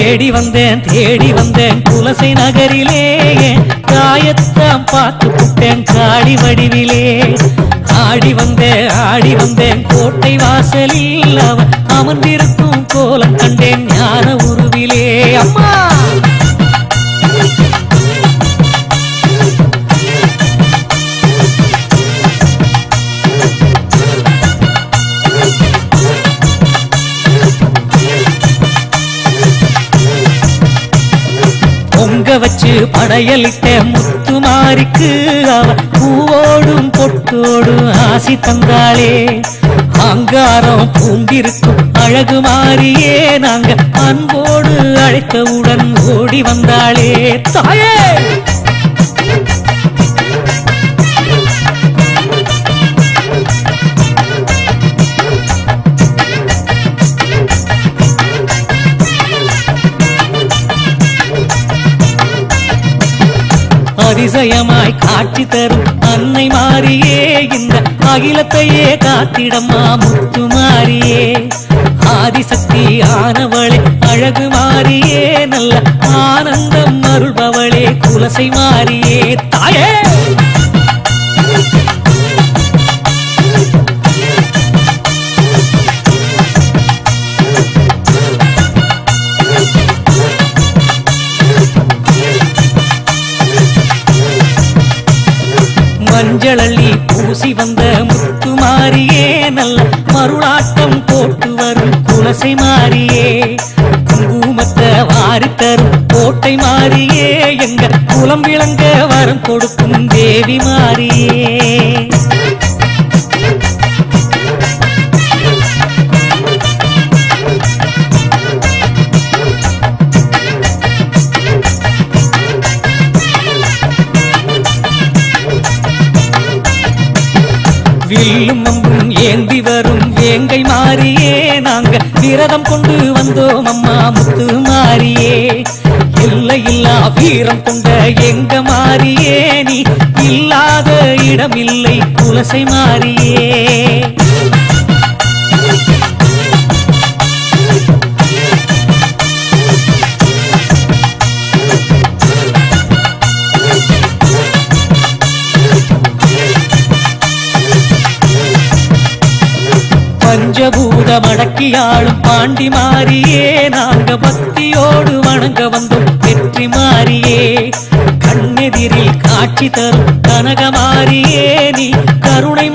தேடி வந்தேன் தேடி வந்தேன் குலசை நகரிலே காயத்தான் பார்த்து புட்டேன் காடி வடிவிலே ஆடி வந்தேன் ஆடி வந்தேன் கோட்டை வாசலில் அவன் அமர்ந்திருக்கும் கோலம் கண்டேன் ஞான உருவிலே அம்மா பொங்க வச்சு படையலிட்ட முத்துமாரிக்கு அவ பூவோடும் பொட்டோடும் ஆசி தந்தாளே அங்காரம் பூண்டிருக்கும் அழகு மாறியே நாங்க அன்போடு அழைத்தவுடன் ஓடி வந்தாளே தாயே அதிசயமாய் காட்சி தரும் அன்னை மாறியே இந்த அகிலத்தையே காத்திடம்மா முத்து மாறியே ஆதிசக்தி ஆனவளே அழகு மாறியே நல்ல ஆனந்தம் அருள்பவளே குலசை மாறியே தாயே மஞ்சளள்ளி பூசி வந்த முத்து மாறியே நல்ல மருளாட்டம் போட்டு வரும் குலசை மாறியே குங்குமத்தை வாரி தரும் கோட்டை மாறியே எங்க குலம் விளங்க வரம் கொடுக்கும் தேவி மாறியே வில்லும் அம்பும் ஏந்தி வரும் வேங்கை மாறியே நாங்க விரதம் கொண்டு வந்தோம் அம்மா முத்து மாறியே இல்லை இல்லா வீரம் கொண்ட எங்க மாறியே நீ இல்லாத இடமில்லை குலசை மாறியே பஞ்சபூத மடக்கியாளும் பாண்டி மாறியே நாங்க பக்தியோடு வணங்க வந்தோம் வெற்றி மாறியே கண்ணெதிரில் காட்சி தரும் கனக மாறியே நீ கருணை